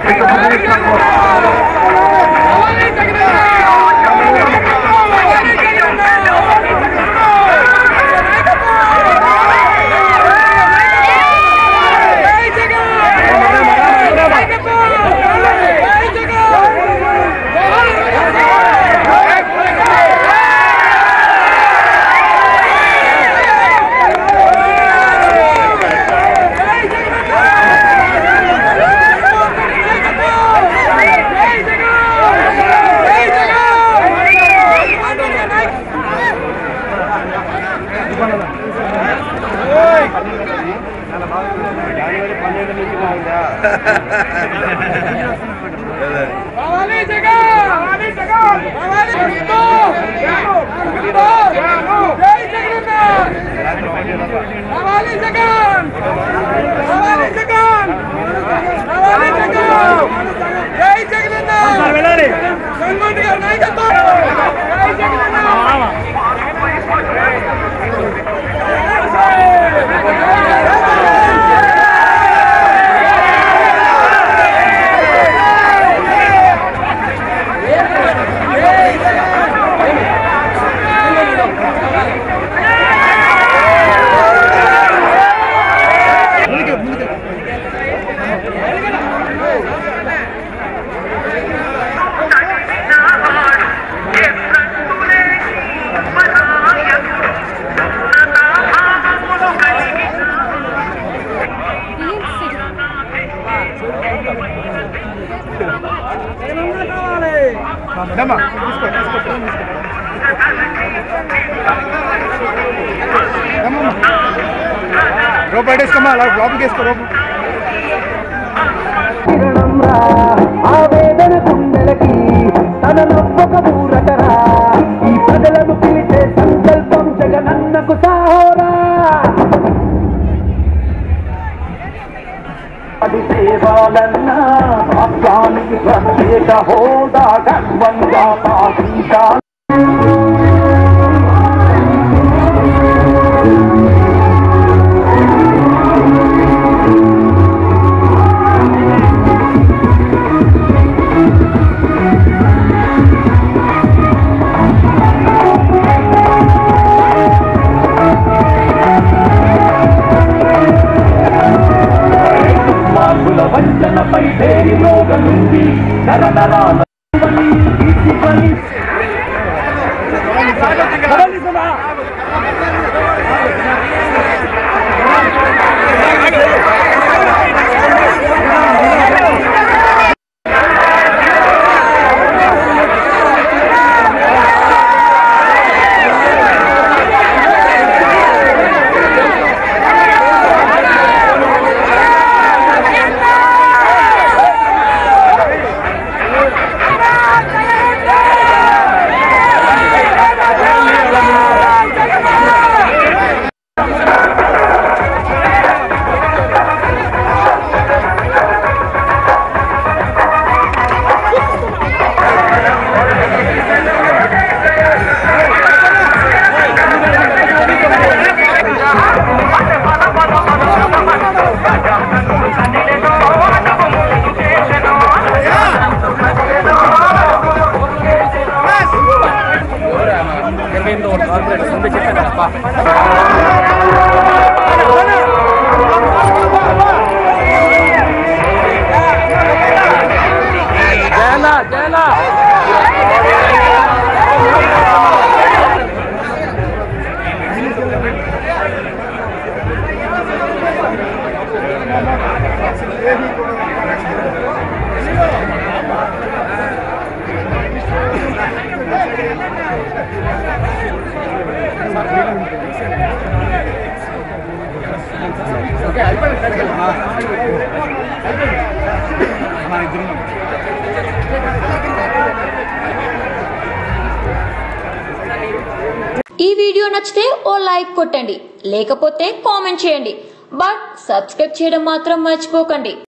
కావాలి జగన్ కావాలి జగన్ కావాలి గుర్తు గుర్తు జై జగన్ కావాలి జగన్ కావాలి జగన్ కావాలి జగన్ జై జగన్ సంగోటి గారి నాయకత్వం జై జగన్ రోప్ పెట్టేసుకోమా లోపలికి వేసుకో రోపు కిరణంరా ఆవేదన గుండెలకి తన నవ్వక ఊరకరా ఈ ప్రజలను పిలిచే సంకల్పం జగనన్నకు సాహోరా అది సేవాలన్నా రాష్ట్రానికి ప్రత్యేక హోదా గర్వంగా పాటించా మార్పుల వంచనపై పేరి మోగలుంది నరనరాల తీసుకొని ఈ వీడియో నచ్చితే ఓ లైక్ కొట్టండి లేకపోతే కామెంట్ చేయండి బట్ సబ్స్క్రైబ్ చేయడం మాత్రం మర్చిపోకండి